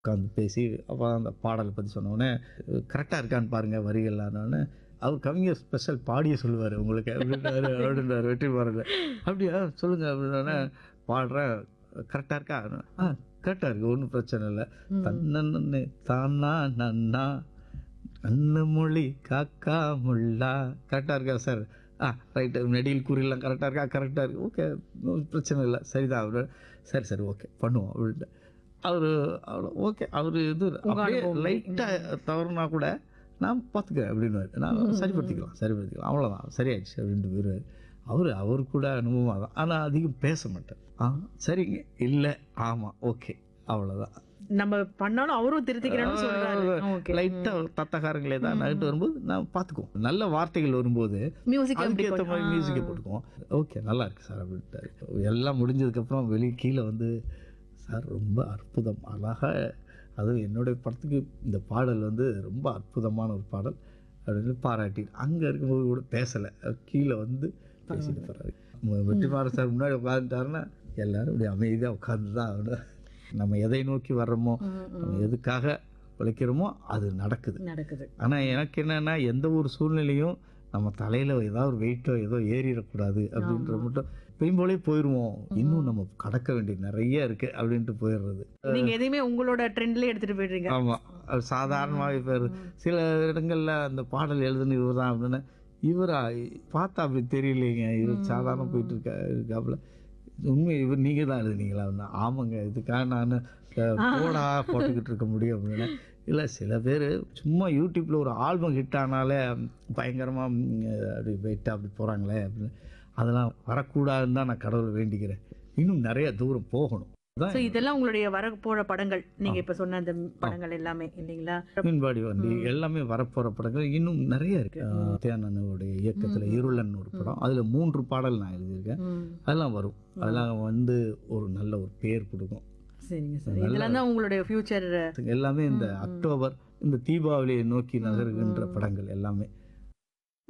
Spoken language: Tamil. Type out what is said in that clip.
உட்காந்து பேசி அப்போ அந்த பாடலை பற்றி சொன்னோடனே கரெக்டாக இருக்கான்னு பாருங்கள் வரிகள்லானோடனே அவர் கவிஞர் ஸ்பெஷல் பாடிய சொல்லுவார் உங்களுக்கு அப்படின்றாரு அப்படின்றாரு வெற்றி பாருங்க அப்படியா சொல்லுங்கள் அப்படின்னோடனே பாடுறேன் கரெக்டாக இருக்கா ஆ கரெக்டாக இருக்குது ஒன்றும் பிரச்சனை இல்லை தன்னன்னு தானா நன்னா அண்ணு மொழி காக்கா முள்ளா கரெக்டாக இருக்கா சார் ஆ ரைட்டு நெடியில் குறியெல்லாம் கரெக்டாக இருக்கா கரெக்டாக இருக்கு ஓகே பிரச்சனை இல்லை சரிதான் அவர் சரி சரி ஓகே பண்ணுவோம் அப்படின்ட்டு அவர் அவ்வளோ ஓகே அவர் இது அப்படியே அனுபவம். லைட்டாக தவறுனா கூட நான் பார்த்துக்கிறேன் அப்படின்னு நான் சரிப்படுத்திக்கலாம் சரிப்படுத்திக்கலாம் அவ்வளோதான் சரியாயிடுச்சு அப்படின்ட்டு போயிடுவார் அவர் அவர் கூட அனுபவமாக தான் ஆனால் அதிகம் பேச மாட்டேன் ஆ சரிங்க இல்லை ஆமாம் ஓகே அவ்வளோதான் நம்ம பண்ணாலும் அவரும் திருத்திக்கிறேன்னு சொல்றாரு ஓகே லைட்டாக தத்தகாரங்களே தான் நகட்டு வரும்போது நான் பார்த்துக்குவோம் நல்ல வார்த்தைகள் வரும்போது மியூசிக் அதுக்கு ஏற்ற மாதிரி மியூசிக்கை போட்டுக்குவோம் ஓகே நல்லா இருக்கு சார் அப்படின்ட்டாரு எல்லாம் முடிஞ்சதுக்கப்புறம் வெளியே கீழே வந்து சார் ரொம்ப அற்புதம் அழகாக அதுவும் என்னுடைய படத்துக்கு இந்த பாடல் வந்து ரொம்ப அற்புதமான ஒரு பாடல் அப்படின்னு பாராட்டி அங்கே இருக்கும்போது கூட பேசலை கீழே வந்து பேசிட்டு போகிறாரு வெற்றிமாறன் சார் முன்னாடி உட்காந்துட்டாருன்னா எல்லாரும் இப்படி அமைதியாக உட்காந்து தான் ஆகணும் நம்ம எதை நோக்கி வர்றோமோ நம்ம எதுக்காக உழைக்கிறோமோ அது நடக்குது நடக்குது ஆனால் எனக்கு என்னன்னா எந்த ஒரு சூழ்நிலையும் நம்ம தலையில் ஏதாவது ஒரு வெயிட்டோ ஏதோ ஏறிடக்கூடாது அப்படின்ற மட்டும் பெரும்போலே போயிடுவோம் இன்னும் நம்ம கடக்க வேண்டியது நிறைய இருக்கு அப்படின்ட்டு போயிடுறது நீங்க எதையுமே உங்களோட ட்ரெண்ட்லயே எடுத்துட்டு போயிடுறீங்க ஆமாம் அது சாதாரணமாக இப்போ சில இடங்களில் அந்த பாடல் எழுதுன இவர் தான் அப்படின்னு இவரா பார்த்தா அப்படி தெரியலைங்க இவர் சாதாரண போயிட்டு இருக்கா இருக்காப்புல உண்மை இவர் நீங்கள் தான் எழுதுனீங்களா அப்படின்னா ஆமாங்க இதுக்காக நான் போடா போட்டுக்கிட்டு இருக்க முடியும் அப்படின்னு இல்லை சில பேர் சும்மா யூடியூப்பில் ஒரு ஆல்பம் ஹிட் ஆனாலே பயங்கரமாக அப்படி வெயிட்டாக அப்படி போகிறாங்களே அப்படின்னு அதெல்லாம் வரக்கூடாதுன்னு தான் நான் கடவுளை வேண்டிக்கிறேன் இன்னும் நிறைய தூரம் போகணும் சோ இதெல்லாம் உங்களுடைய வர போற படங்கள் நீங்க இப்ப சொன்ன அந்த படங்கள் எல்லாமே இல்லைங்களா மீன்பாடி வண்டி எல்லாமே வரப்போற படங்கள் இன்னும் நிறைய இருக்கு தேனனுடைய இயக்கத்துல இருளன் ஒரு படம் அதுல மூன்று பாடல் நான் எழுதியிருக்கேன் ம். அதெல்லாம் வரும் அதெல்லாம் வந்து ஒரு நல்ல ஒரு பேர் கொடுக்கும் சரிங்க சார் இதெல்லாம் தான் உங்களுடைய ஃபியூச்சர் எல்லாமே இந்த அக்டோபர் இந்த தீபாவளியை நோக்கி நகருகின்ற படங்கள் எல்லாமே